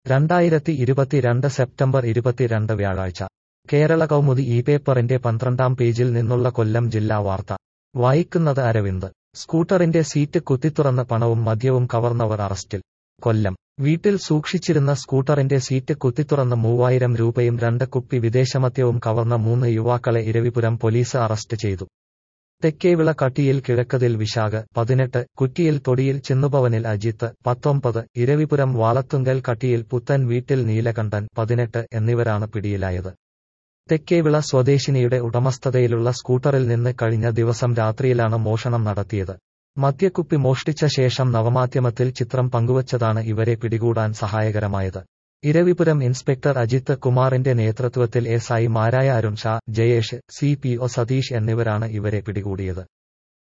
രണ്ടായിരത്തി ഇരുപത്തിരണ്ട് സെപ്റ്റംബർ ഇരുപത്തിരണ്ട് വ്യാഴാഴ്ച കേരള കൗമുദി ഈ പേപ്പറിന്റെ പന്ത്രണ്ടാം പേജിൽ നിന്നുള്ള കൊല്ലം ജില്ലാ വാർത്ത വായിക്കുന്നത് അരവിന്ദ് സ്കൂട്ടറിന്റെ സീറ്റ് കുത്തിത്തുറന്ന് പണവും മദ്യവും കവർന്നവർ അറസ്റ്റിൽ കൊല്ലം വീട്ടിൽ സൂക്ഷിച്ചിരുന്ന സ്കൂട്ടറിന്റെ സീറ്റ് കുത്തിത്തുറന്ന് മൂവായിരം രൂപയും രണ്ട് കുപ്പി വിദേശമദ്യവും കവർന്ന മൂന്ന് യുവാക്കളെ ഇരവിപുരം പോലീസ് അറസ്റ്റ് ചെയ്തു തെക്കേവിള കട്ടിയിൽ കിഴക്കതിൽ വിശാഖ് പതിനെട്ട് കുറ്റിയിൽ തൊടിയിൽ ചിന്നുഭവനിൽ അജിത്ത് പത്തൊമ്പത് ഇരവിപുരം വാളത്തുങ്കൽ കട്ടിയിൽ പുത്തൻ വീട്ടിൽ നീലകണ്ഠൻ പതിനെട്ട് എന്നിവരാണ് പിടിയിലായത് തെക്കേവിള സ്വദേശിനിയുടെ ഉടമസ്ഥതയിലുള്ള സ്കൂട്ടറിൽ നിന്ന് കഴിഞ്ഞ ദിവസം രാത്രിയിലാണ് മോഷണം നടത്തിയത് മദ്യക്കുപ്പി മോഷ്ടിച്ച ശേഷം നവമാധ്യമത്തിൽ ചിത്രം പങ്കുവച്ചതാണ് ഇവരെ പിടികൂടാൻ സഹായകരമായത് ഇരവിപുരം ഇൻസ്പെക്ടർ അജിത്ത് കുമാറിന്റെ നേതൃത്വത്തിൽ എസ് ഐമാരായ Arun Sha Jayesh C P O Satheesh എന്നിവരാണ് ഇവരെ പിടികൂടിയത്